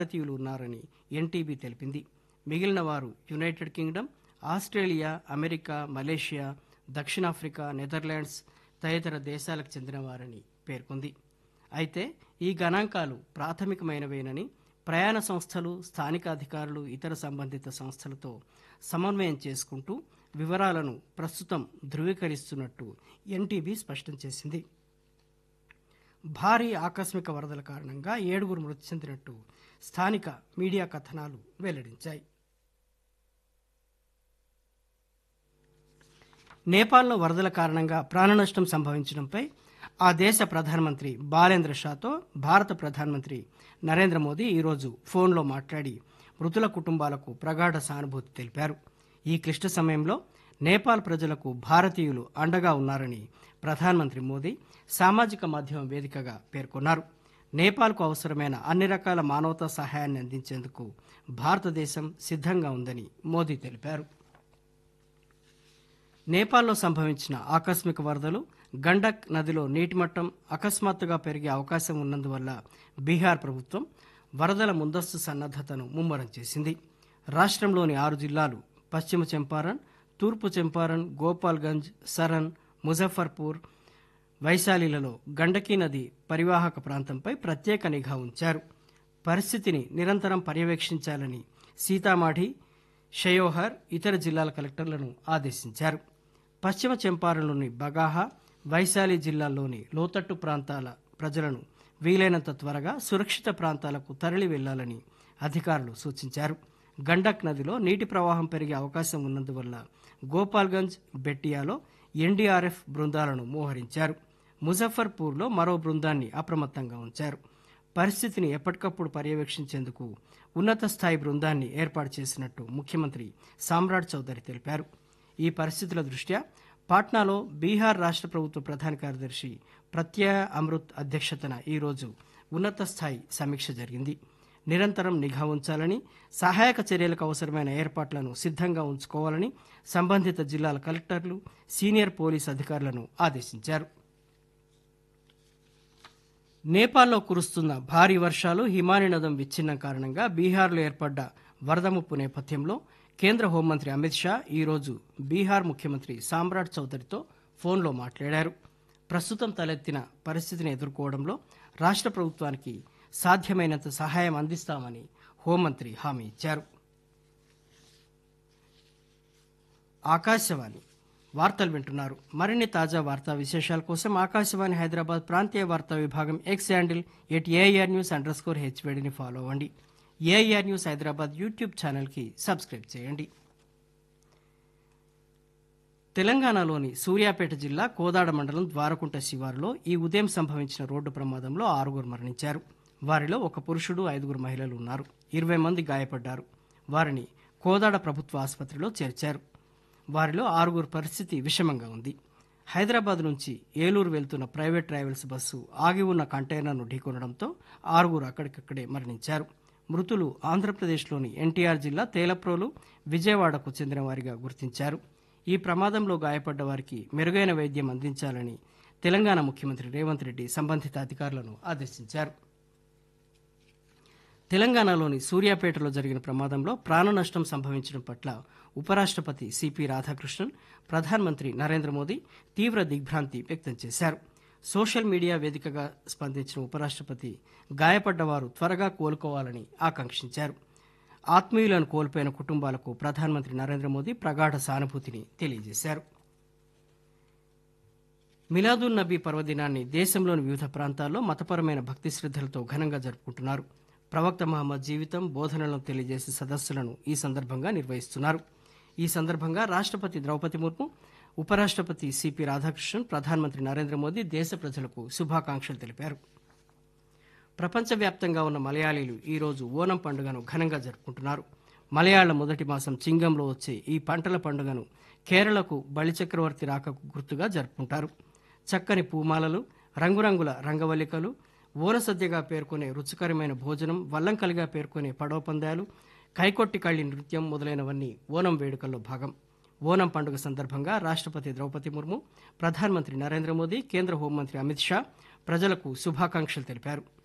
భారతీయులు ఉన్నారని ఎన్టీబీ తెలిపింది మిగిలిన వారు United Kingdom Australia America Malaysia దక్షిణాఫ్రికా నెదర్లాండ్స్ తదితర దేశాలకు చెందినవారని పేర్కొంది అయితే ఈ గణాంకాలు ప్రాథమికమైనవేనని ప్రయాణ సంస్థలు స్థానిక అధికారులు ఇతర సంబంధిత సంస్థలతో సమన్వయం చేసుకుంటూ వివరాలను ప్రస్తుతం ధృవీకరిస్తున్నట్టు ఎన్టీబీ స్పష్టం చేసింది భారీ ఆకస్మిక వరదల కారణంగా ఏడుగురు మృతి చెందినట్టు స్థానిక మీడియా కథనాలు వెల్లడించాయి నేపాల్లో వరదల కారణంగా ప్రాణనష్టం సంభవించడంపై ఆ దేశ ప్రధానమంత్రి బాలేంద్ర షాతో భారత ప్రధానమంత్రి నరేంద్ర మోదీ ఈరోజు ఫోన్లో మాట్లాడి మృతుల కుటుంబాలకు ప్రగాఢ సానుభూతి తెలిపారు ఈ క్లిష్ట సమయంలో నేపాల్ ప్రజలకు భారతీయులు అండగా ఉన్నారని ప్రధానమంత్రి మోదీ సామాజిక మాధ్యమం వేదికగా పేర్కొన్నారు నేపాల్కు అవసరమైన అన్ని రకాల మానవతా సహాయాన్ని అందించేందుకు భారతదేశం సిద్ధంగా ఉందని మోదీ తెలిపారు నేపాల్లో సంభవించిన ఆకస్మిక వరదలు గండక్ నదిలో నీటి మట్టం అకస్మాత్తుగా పెరిగే అవకాశం ఉన్నందువల్ల బీహార్ ప్రభుత్వం వరదల ముందస్తు సన్నద్దతను ముమ్మరం చేసింది రాష్ట్రంలోని ఆరు జిల్లాలు పశ్చిమ చంపారణ్ తూర్పు చంపారణ్ గోపాల్గంజ్ సరన్ ముజఫర్పూర్ వైశాలిలలో గండకీ నది పరివాహక ప్రాంతంపై ప్రత్యేక నిఘా ఉంచారు పరిస్థితిని నిరంతరం పర్యవేక్షించాలని సీతామాఢి షయోహర్ ఇతర జిల్లాల కలెక్టర్లను ఆదేశించారు పశ్చిమ చంపారణలోని బగాహా వైశాలి జిల్లాల్లోని లోతట్టు ప్రాంతాల ప్రజలను వీలైనంత త్వరగా సురక్షిత ప్రాంతాలకు తరలి వెళ్లాలని అధికారులు సూచించారు గండక్ నదిలో నీటి ప్రవాహం పెరిగే అవకాశం ఉన్నందువల్ల గోపాల్గంజ్ బెట్టియాలో ఎన్డీఆర్ఎఫ్ బృందాలను మోహరించారు ముజఫర్పూర్లో మరో బృందాన్ని అప్రమత్తంగా ఉంచారు పరిస్థితిని ఎప్పటికప్పుడు పర్యవేక్షించేందుకు ఉన్నత స్థాయి బృందాన్ని ఏర్పాటు చేసినట్టు ముఖ్యమంత్రి సామ్రాట్ చౌదరి తెలిపారు ఈ పరిస్థితుల దృష్ట్యా పాట్నాలో బీహార్ రాష్ట్ర ప్రభుత్వ ప్రధాన కార్యదర్శి ప్రత్యయ అమృత్ అధ్యక్షతన ఈరోజు ఉన్నత స్థాయి సమీక్ష జరిగింది నిరంతరం నిఘా ఉంచాలని సహాయక చర్యలకు అవసరమైన ఏర్పాట్లను సిద్ధంగా ఉంచుకోవాలని సంబంధిత జిల్లాల కలెక్టర్లు సీనియర్ పోలీస్ అధికారులను ఆదేశించారు నేపాల్లో కురుస్తున్న భారీ వర్షాలు హిమాని నదం విచ్ఛిన్నం కారణంగా బీహార్లో ఏర్పడ్డ వరద ముప్పు నేపథ్యంలో కేంద్ర హోంమంత్రి అమిత్ షా ఈరోజు బీహార్ ముఖ్యమంత్రి సామ్రాట్ చౌదరితో ఫోన్లో మాట్లాడారు ప్రస్తుతం తలెత్తిన పరిస్థితిని ఎదుర్కోవడంలో రాష్ట్ర ప్రభుత్వానికి సాధ్యమైనంత సహాయం అందిస్తామని హోంమంత్రి హామీ ఇచ్చారు ఆకాశవాణి వార్తలు వింటున్నారు మరిన్ని తాజా వార్తా విశేషాల కోసం ఆకాశవాణి హైదరాబాద్ ప్రాంతీయ వార్తా విభాగం X handle at AIR news underscore హెచ్వేడిని ఫాలో అవ్వండి ఏఆర్ న్యూస్ హైదరాబాద్ యూట్యూబ్ ఛానల్కి సబ్స్క్రైబ్ చేయండి తెలంగాణలోని సూర్యాపేట జిల్లా కోదాడ మండలం ద్వారకుంట శివారులో ఈ ఉదయం సంభవించిన రోడ్డు ప్రమాదంలో ఆరుగురు మరణించారు వారిలో ఒక పురుషుడు ఐదుగురు మహిళలు ఉన్నారు ఇరవై మంది గాయపడ్డారు వారిని కోదాడ ప్రభుత్వ ఆసుపత్రిలో చేర్చారు వారిలో ఆరుగురు పరిస్థితి విషమంగా ఉంది హైదరాబాద్ నుంచి ఏలూరు వెళ్తున్న ప్రైవేట్ ట్రావెల్స్ బస్సు ఆగి ఉన్న కంటైనర్ను ఢీకొనడంతో ఆరుగురు అక్కడికక్కడే మరణించారు మృతులు ఆంధ్రప్రదేశ్లోని ఎన్టీఆర్ జిల్లా తేలప్రోలు విజయవాడకు చెందిన వారిగా గుర్తించారు ఈ ప్రమాదంలో గాయపడ్డ వారికి మెరుగైన వైద్యం అందించాలని తెలంగాణ ముఖ్యమంత్రి రేవంత్ రెడ్డి సంబంధిత అధికారులను ఆదేశించారు తెలంగాణలోని సూర్యాపేటలో జరిగిన ప్రమాదంలో ప్రాణ నష్టం సంభవించడం పట్ల ఉపరాష్ట్రపతి సిపి రాధాకృష్ణన్ ప్రధానమంత్రి నరేంద్ర మోదీ తీవ్ర దిగ్భ్రాంతి వ్యక్తం చేశారు సోషల్ మీడియా వేదికగా స్పందించిన ఉపరాష్ట్రపతి గాయపడ్డవారు త్వరగా కోలుకోవాలని ఆకాంక్షించారు ఆత్మీయులను కోల్పోయిన కుటుంబాలకు ప్రధానమంత్రి నరేంద్ర మోదీ ప్రగాఢ సానుభూతిని తెలియజేశారు మిలాదున్ నబీ పర్వదినాన్ని దేశంలోని వివిధ ప్రాంతాల్లో మతపరమైన భక్తి శ్రద్ధలతో ఘనంగా జరుపుకుంటున్నారు ప్రవక్త మహమ్మద్ జీవితం బోధనలను తెలియజేసే సదస్సులను ఈ సందర్భంగా నిర్వహిస్తున్నారు ఈ సందర్భంగా రాష్ట్రపతి ద్రౌపది ముర్ము ఉపరాష్ట్రపతి సిపి రాధాకృష్ణన్ ప్రధానమంత్రి నరేంద్ర మోదీ దేశ ప్రజలకు శుభాకాంక్షలు తెలిపారు ప్రపంచవ్యాప్తంగా ఉన్న మలయాళీలు ఈరోజు ఓనం పండుగను ఘనంగా జరుపుకుంటున్నారు మలయాళ మొదటి మాసం చింగంలో వచ్చే ఈ పంటల పండుగను కేరళకు బలిచక్రవర్తి రాకకు గుర్తుగా జరుపుకుంటారు చక్కని పూమాలలు రంగురంగుల రంగవల్లికలు ఓనసద్యగా పేర్కొనే రుచికరమైన భోజనం వల్లంకలిగా పేర్కొనే పడవ పందాలు కైకొట్టి కళ్ళి నృత్యం మొదలైనవన్నీ ఓనం వేడుకల్లో భాగం ఓనం పండుగ సందర్భంగా రాష్ట్రపతి ద్రౌపది ముర్ము ప్రధానమంత్రి నరేంద్ర మోదీ కేంద్ర హోంమంత్రి అమిత్ షా ప్రజలకు శుభాకాంక్షలు తెలిపారు